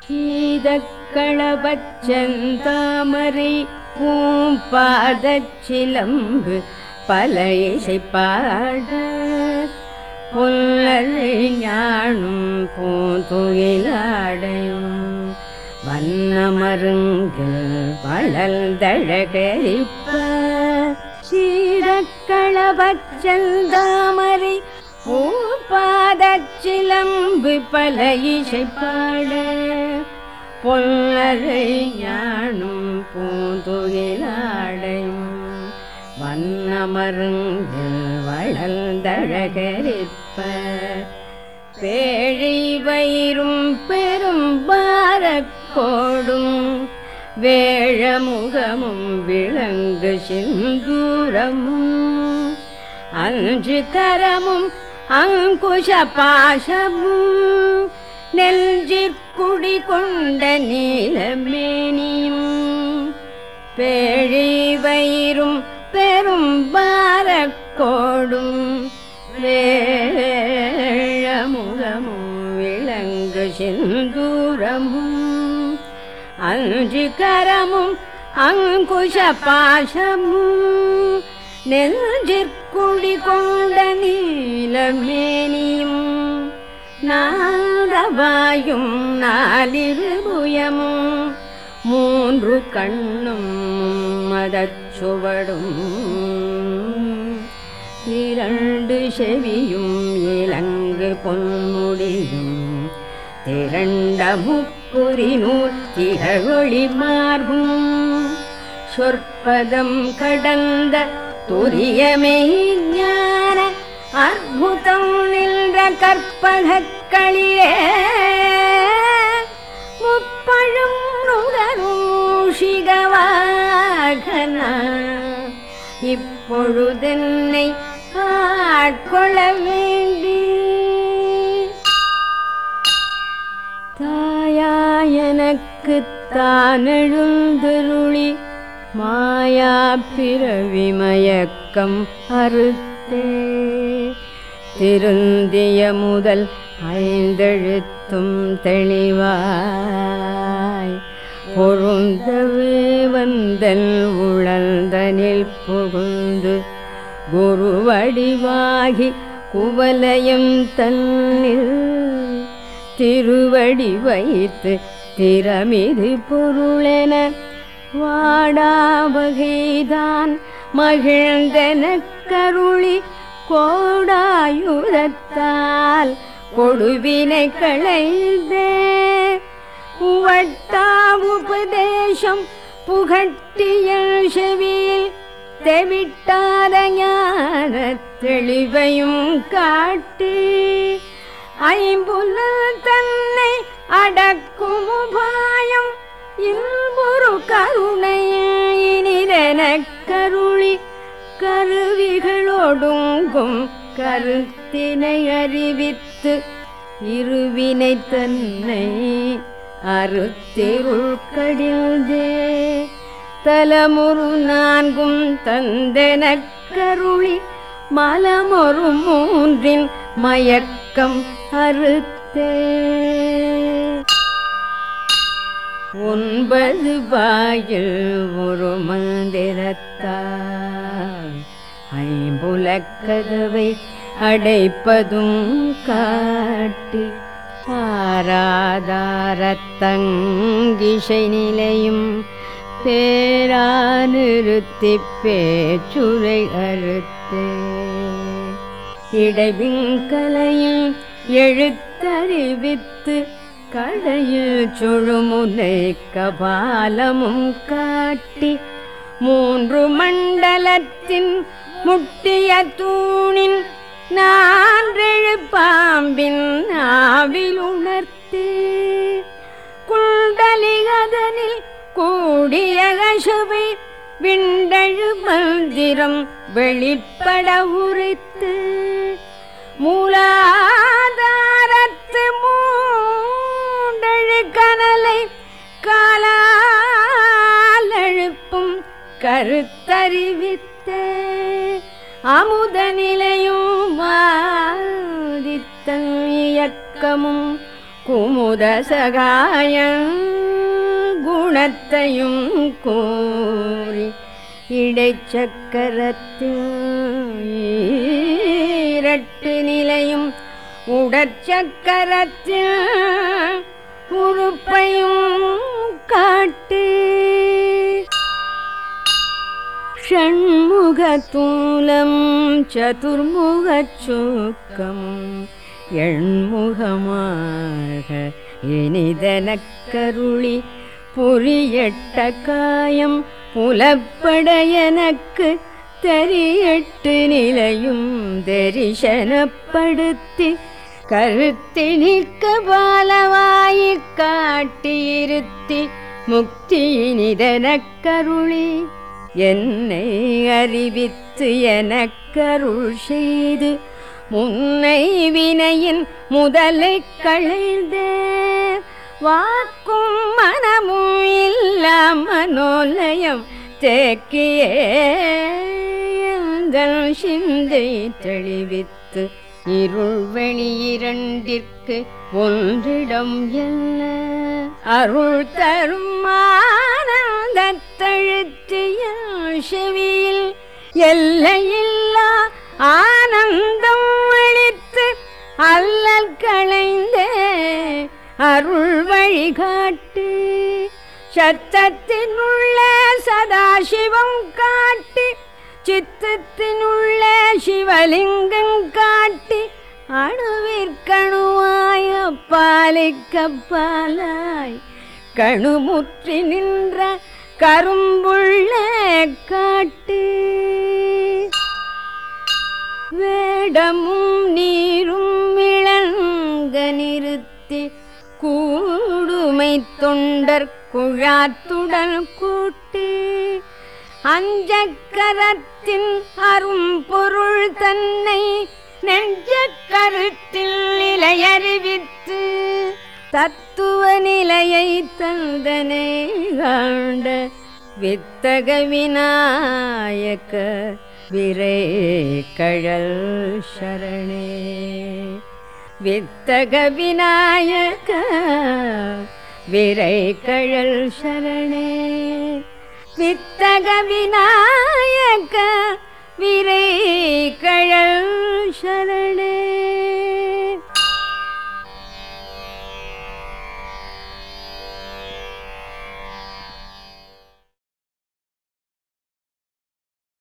சீதக்களபச்சந்தாமரை பூம்பாதச்சிலம்பு பல இசை பாட புல்லரை ஞானும் பூந்துயிலாடையும் வண்ணமருங்கில் வளர்ந்தழகரிப்ப சீரக்களபச்சந்தாமரை பூபாதச்சிலம்பு பல இசை பாட பொல்லரை ஞானும் பூந்துயிலாடையும் வண்ணமருங்கில் வளர்ந்தழகரிப்ப பேழை வயிறும் பெரும் பாரக்கோடும் வேழமுகமும் விளங்கு சிந்தூரமும் அஞ்சு கரமும் அங்குஷ பாசமும் நெஞ்சிற்குடி கொண்ட நீலமேனியும் பேழை வயிறும் பெரும் பாரக்கோடும் வேழமுகமும் விளங்கு செந்தூரமும் அஞ்சு கரமும் அங்குஷ பாசமும் நெஞ்சிற்குடி கொண்ட நீலமேனியும் நாரவாயும் நாலிருபுயமும் மூன்று கண்ணும் மதச்சுவடும் இரண்டு செவியும் இலங்கு பொன்முடியும் திரண்ட முப்புரி நூல் திகழொளி மார்பும் சொற்பதம் கடந்த துரியமே ஞான அற்புதம் நின்ற கற்பகக்களிலே முப்பழும் நுகரூஷிகவாகன இப்பொழுதென்னை ஆட்கொள்ள வேண்டி தாயா எனக்கு தான் எழுந்தருளி மாயா பிறவி மயக்கம் அறுத்தே திருந்திய முதல் ஐந்தெழுத்தும் தெளிவாய் பொருந்தவே வந்தன் உழந்தனில் புகுந்து குருவடிவாகி குவலயம் தன்னில் திருவடி வைத்து திறமிது பொருளென வாடாவகைதான் மகிழ்ந்தன கருளி கோடாயுதத்தால் கொடுவினை களைந்தே வட்டா உபதேசம் புகட்டிய செவியில் தெவிட்டாத ஞான தெளிவையும் காட்டி ஐம்புல தன்னை அடக்கும் உபாயம் இல்பொரு கருணை இனிதென கருளி கருவிகளோடுங்கும் கருத்தினை அறிவித்து இருவினை தன்னை அறுத்திருள் கடிந்தே தலமுரு நான்கும் தந்தெனக் கருளி மலமொரு மூன்றின் மயக்கம் அறுத்தே ஒன்பது வாயில் ஒரு மந்திரத்தால் ஐம்புலக்கதவை அடைப்பதும் காட்டி ஆராதாரத்தங்கிசை நிலையும் பேரா நிறுத்தி பேச்சுரை அறுத்தே இடைவிங்கலையும் எழுத்தறிவித்து கடையில் சுழுமுனை கபாலமும் காட்டி மூன்று மண்டலத்தின் முட்டிய தூணின் நான்றெழு பாம்பின் ஆவில் உணர்த்தே குண்டலிகதனில் கூடிய கசுவை விண்டழு மந்திரம் வெளிப்பட உரைத்து மூலாதாரத்து மூண்டழு கனலை காலால் எழுப்பும் கருத்தறிவித்த அமுத நிலையும் வாதித்த இயக்கமும் குமுத சகாயம் குணத்தையும் கூறி இடைச்சக்கரத்தில் ஈரட்டு நிலையும் உடற்சக்கரத்தில் உறுப்பையும் காட்டு ஷண்முகத்தூலம் சதுர்முகச் சூக்கம் எண்முகமாக இனிதனக்கருளி புரியட்ட காயம் புலப்பட எனக்கு தெரியட்டு நிலையும் தரிசனப்படுத்தி கருத்தினிக்க பாலவாயிக் காட்டியிருத்தி முக்தியினிதனக்கருளி என்னை அறிவித்து எனக்கருள் செய்து முன்னை வினையின் முதலை களைந்தே வாக்கும் மனமும் இல்லா மனோலயம் தேக்கியே எந்தன் சிந்தை தெளிவித்து இருள் வெளியிரண்டிற்கு ஒன்றிடம் என்ன அருள் தரும் ஆனந்தத்தழுத்திய செவியில் எல்லையில்லா ஆனந்தம் அளித்து அல்லல் களைந்தே அருள் வழிகாட்டு சத்தத்தினுள்ள சதாசிவம் காட்டி சித்தத்தினுள்ள சிவலிங்கம் காட்டி அணுவிற்கணுவாய பாலிக்கப்பாலாய் கணுமுற்றி நின்ற கரும்புள்ள காட்டு வேடமும் நீரும் விளங்க நிறுத்தி கூடுமை தொண்டர் குழாத்துடன் கூட்டி அஞ்சக்கரத்தின் அரும் பொருள் தன்னை நெஞ்ச கருத்தில் நிலையறிவித்து தத்துவ நிலையை தந்தனை காண்ட வித்தக விநாயக விரை கழல் சரணே வித்தக விநாயக விரை கழல் சரணே வித்தக விநாயக விரை கழல் சரணே